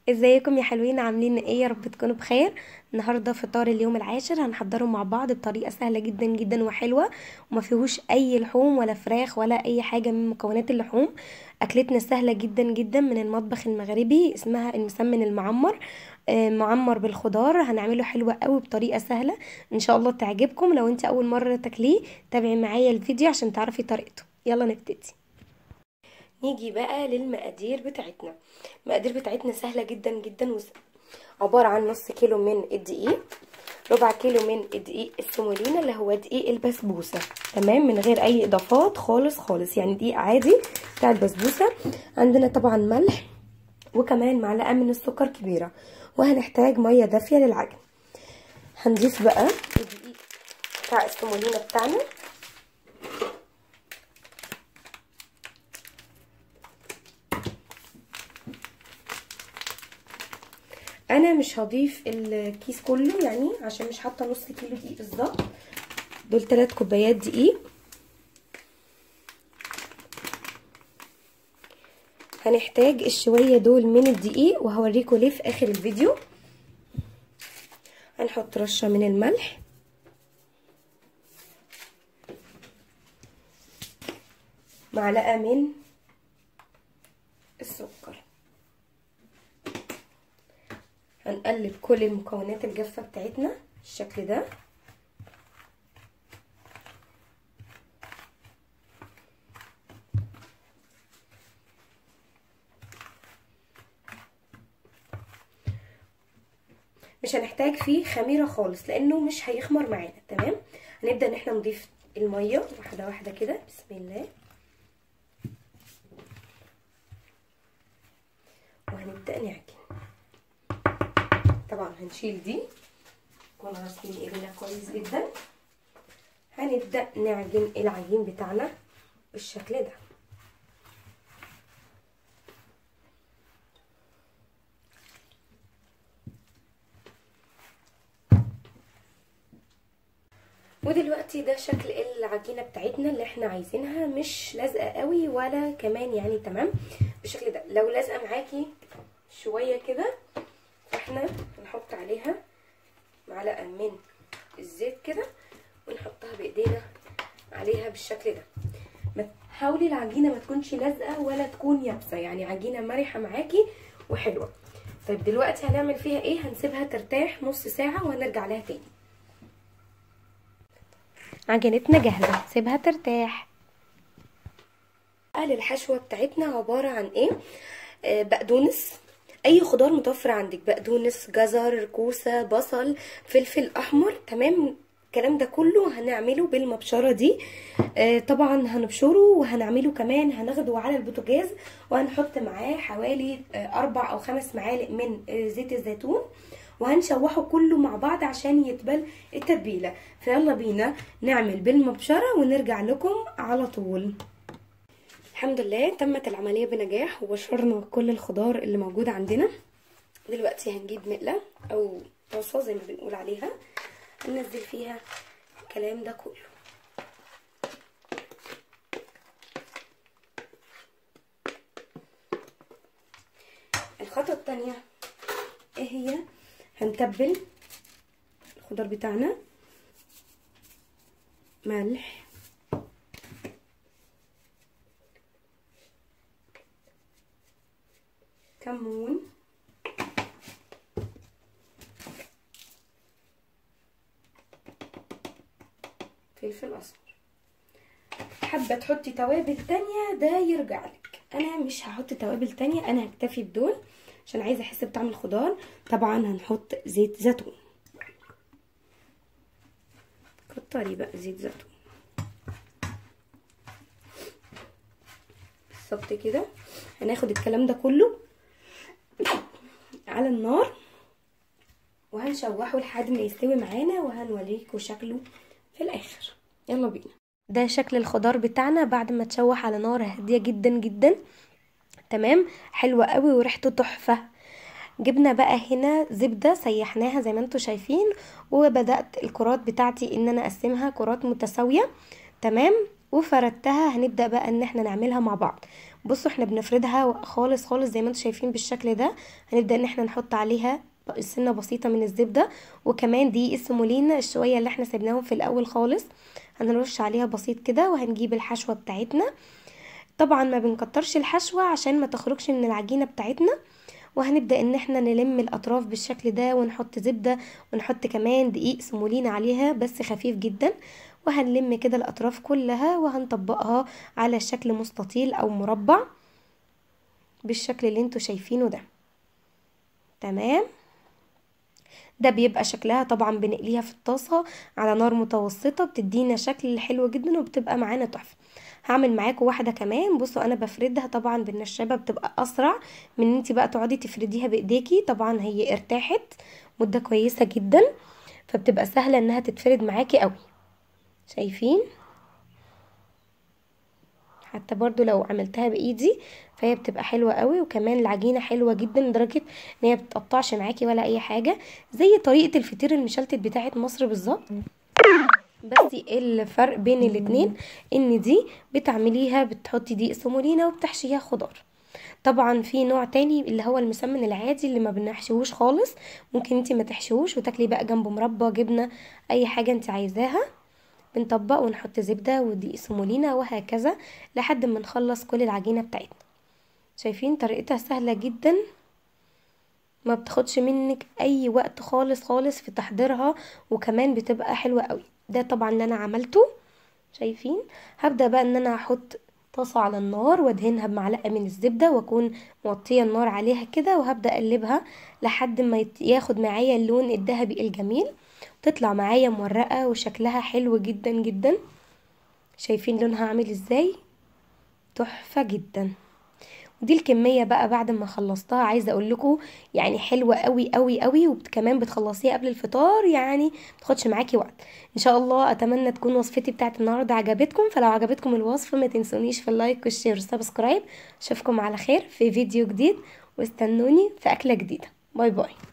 ازيكم يا حلوين عاملين ايه يا رب تكونوا بخير النهارده فطار اليوم العاشر هنحضره مع بعض بطريقه سهله جدا جدا وحلوه وما فيهوش اي لحوم ولا فراخ ولا اي حاجه من مكونات اللحوم اكلتنا سهله جدا جدا من المطبخ المغربي اسمها المسمن المعمر آه، معمر بالخضار هنعمله حلوة قوي بطريقة سهلة ان شاء الله تعجبكم لو انت اول مرة تاكليه تابعي معايا الفيديو عشان تعرفي طريقته يلا نبتدي نيجي بقى للمقادير بتاعتنا المقادير بتاعتنا سهلة جدا جدا وس... عبارة عن نص كيلو من الدقيق ربع كيلو من الدقيق السمولينا اللي هو دقيق البسبوسة تمام من غير اي اضافات خالص خالص يعني دقيق عادي بتاع البسبوسة عندنا طبعا ملح وكمان معلقة من السكر كبيرة وهنحتاج مية دافية للعجن هنضيف بقى الدقيق بتاع السمولينا بتاعنا انا مش هضيف الكيس كله يعني عشان مش حاطه نص كيلو دقيق بالظبط دول 3 كوبايات دقيق هنحتاج الشويه دول من الدقيق وهوريكم ليه في اخر الفيديو هنحط رشه من الملح معلقه من السكر هنقلب كل المكونات الجافة بتاعتنا بالشكل ده مش هنحتاج فيه خميرة خالص لانه مش هيخمر معانا تمام هنبدأ ان احنا نضيف المية واحدة واحدة كده بسم الله وهنبدأ نعجن طبعا هنشيل دي نكون غاسلين ايدينا كويس جدا هنبدا نعجن العجين بتاعنا بالشكل ده ودلوقتي ده شكل العجينه بتاعتنا اللي احنا عايزينها مش لازقه قوي ولا كمان يعني تمام بالشكل ده لو لازقه معاكي شويه كده احنا هنحط عليها معلقه من الزيت كده ونحطها بايدينا عليها بالشكل ده حاولي العجينه ما تكونش لازقه ولا تكون يابسه يعني عجينه مرحه معاكي وحلوه طيب دلوقتي هنعمل فيها ايه هنسيبها ترتاح نص ساعه وهنرجع لها تاني عجينتنا جاهزه سيبها ترتاح للحشوه بتاعتنا عباره عن ايه آه بقدونس اي خضار متوفر عندك بقدونس جزر كوسه بصل فلفل احمر تمام الكلام ده كله هنعمله بالمبشره دي آه طبعا هنبشره وهنعمله كمان هناخده على البوتاجاز وهنحط معاه حوالي آه اربع او خمس معالق من آه زيت الزيتون وهنشوحه كله مع بعض عشان يتبل التتبيله فيلا بينا نعمل بالمبشره ونرجع لكم على طول الحمد لله تمت العمليه بنجاح وبشرنا كل الخضار اللي موجود عندنا دلوقتي هنجيب مقله او طاسه زي ما بنقول عليها هننزل فيها الكلام ده كله الخطوه الثانيه ايه هي هنتبل الخضار بتاعنا ملح كمون فلفل اسمر حابه تحطي توابل تانية ده يرجع لك انا مش هحط توابل تانية انا هكتفي بدول عشان عايزه احس بطعم الخضار طبعا هنحط زيت زيتون كتري بقى زيت زيتون بالظبط كده هناخد الكلام ده كله على النار وهنشوحه لحد ما يستوي معانا وهنوريكم شكله في الاخر يلا بينا ده شكل الخضار بتاعنا بعد ما تشوح على نار هاديه جدا جدا تمام حلوه قوي وريحته تحفه جبنا بقى هنا زبدة سيحناها زي ما انتم شايفين وبدأت الكرات بتاعتي ان انا اقسمها كرات متساوية تمام وفردتها هنبدأ بقى ان احنا نعملها مع بعض بصوا احنا بنفردها خالص خالص زي ما انتم شايفين بالشكل ده هنبدا ان احنا نحط عليها سنه بسيطه من الزبده وكمان دي السمولين الشويه اللي احنا سيبناهم في الاول خالص هنرش عليها بسيط كده وهنجيب الحشوه بتاعتنا طبعا ما بنكترش الحشوه عشان ما تخرجش من العجينه بتاعتنا وهنبدا ان احنا نلم الاطراف بالشكل ده ونحط زبده ونحط كمان دقيق سمولينا عليها بس خفيف جدا وهنلم كده الاطراف كلها وهنطبقها على شكل مستطيل او مربع بالشكل اللي انتوا شايفينه ده تمام ده بيبقى شكلها طبعا بنقليها في الطاسه على نار متوسطه بتدينا شكل حلو جدا وبتبقى معانا تحفه هعمل معاكم واحده كمان بصوا انا بفردها طبعا بالنشابه بتبقى اسرع من ان انت بقى تقعدي تفرديها بايديكي طبعا هي ارتاحت مده كويسه جدا فبتبقى سهله انها تتفرد معاكي قوي شايفين حتى برضو لو عملتها بايدي فهي بتبقى حلوه قوي وكمان العجينه حلوه جدا لدرجه ان هي بتقطعش معاكي ولا اي حاجه زي طريقه الفطير المشلتت بتاعه مصر بالظبط بس الفرق بين الاتنين ان دي بتعمليها بتحطي دقيق سمولينا وبتحشيها خضار طبعا في نوع تاني اللي هو المسمن العادي اللي ما بنحشيهوش خالص ممكن انتي ما تحشيهوش وتاكلي بقى جنبه مربى جبنه اي حاجه انت عايزاها بنطبق ونحط زبده ودقيق سمولينا وهكذا لحد ما نخلص كل العجينه بتاعتنا شايفين طريقتها سهله جدا ما بتاخدش منك اي وقت خالص خالص في تحضيرها وكمان بتبقى حلوه قوي ده طبعا اللي انا عملته شايفين هبدا بقى ان انا احط طاسه على النار وادهنها بمعلقه من الزبده واكون موطيه النار عليها كده وهبدا اقلبها لحد ما ياخد معايا اللون الذهبي الجميل تطلع معايا مورقه وشكلها حلو جدا جدا شايفين لونها عامل ازاي تحفه جدا ودي الكميه بقى بعد ما خلصتها عايزه اقول لكم يعني حلوه قوي قوي قوي وكمان بتخلصيها قبل الفطار يعني متاخدش معاكي وقت ان شاء الله اتمنى تكون وصفتي بتاعت النهارده عجبتكم فلو عجبتكم الوصفه ما تنسونيش في اللايك والشير والسبسكرايب اشوفكم على خير في فيديو جديد واستنوني في اكله جديده باي باي